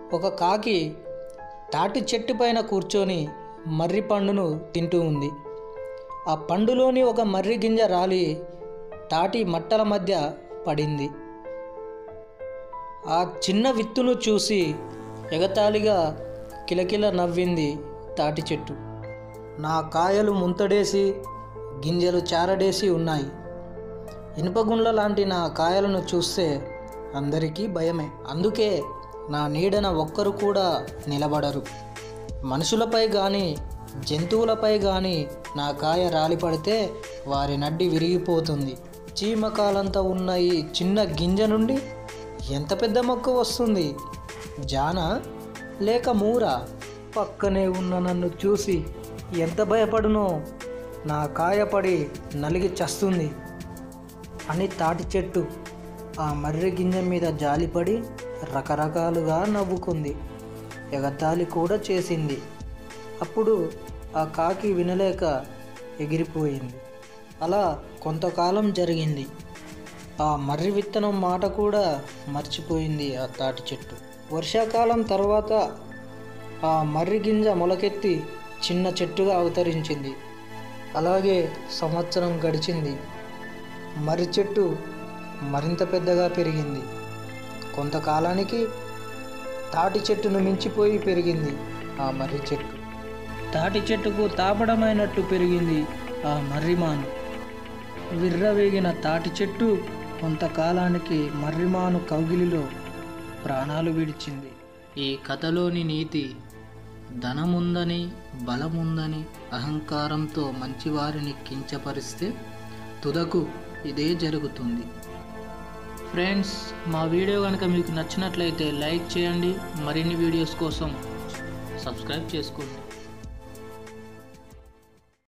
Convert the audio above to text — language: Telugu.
ఒక కాకి తాటి చెట్టు పైన కూర్చొని మర్రి పండును తింటూ ఉంది ఆ పండులోని ఒక మర్రి గింజ రాలి తాటి మట్టల మధ్య పడింది ఆ చిన్న విత్తును చూసి ఎగతాళిగా కిలకిల నవ్వింది తాటి చెట్టు నా కాయలు ముంతడేసి గింజలు చారడేసి ఉన్నాయి ఇనుపగుండ్ల లాంటి నా కాయలను చూస్తే అందరికీ భయమే అందుకే నా నీడన ఒక్కరు కూడా నిలబడరు మనుషులపై కానీ జంతువులపై కానీ నా కాయ రాలిపడితే వారి నడ్డి విరిగిపోతుంది చీమకాలంతా ఉన్న ఈ చిన్న గింజ నుండి ఎంత పెద్ద మొక్క వస్తుంది జాన లేక మూర పక్కనే ఉన్న నన్ను చూసి ఎంత భయపడునో నా కాయపడి నలిగి చస్తుంది అని తాటి చెట్టు ఆ మర్రి గింజ మీద జాలిపడి రకరకాలుగా నవ్వుకుంది ఎగతాళి కూడా చేసింది అప్పుడు ఆ కాకి వినలేక ఎగిరిపోయింది అలా కొంతకాలం జరిగింది ఆ మర్రి విత్తనం మాట కూడా మర్చిపోయింది ఆ తాటి చెట్టు వర్షాకాలం తర్వాత ఆ మర్రి గింజ మొలకెత్తి చిన్న చెట్టుగా అవతరించింది అలాగే సంవత్సరం గడిచింది మర్రి చెట్టు మరింత పెద్దగా పెరిగింది కొంతకాలానికి తాటి చెట్టును మించిపోయి పెరిగింది ఆ మర్రి చెట్టు తాటి చెట్టుకు తాపడమైనట్టు పెరిగింది ఆ మర్రిమాను విర్రవేగిన తాటి చెట్టు కొంతకాలానికి మర్రిమాను కౌగిలిలో ప్రాణాలు విడిచింది ఈ కథలోని నీతి ధనముందని బలముందని అహంకారంతో మంచివారిని కించపరిస్తే తుదకు ఇదే జరుగుతుంది ఫ్రెండ్స్ మా వీడియో కనుక మీకు నచ్చినట్లయితే లైక్ చేయండి మరిన్ని వీడియోస్ కోసం సబ్స్క్రైబ్ చేసుకోండి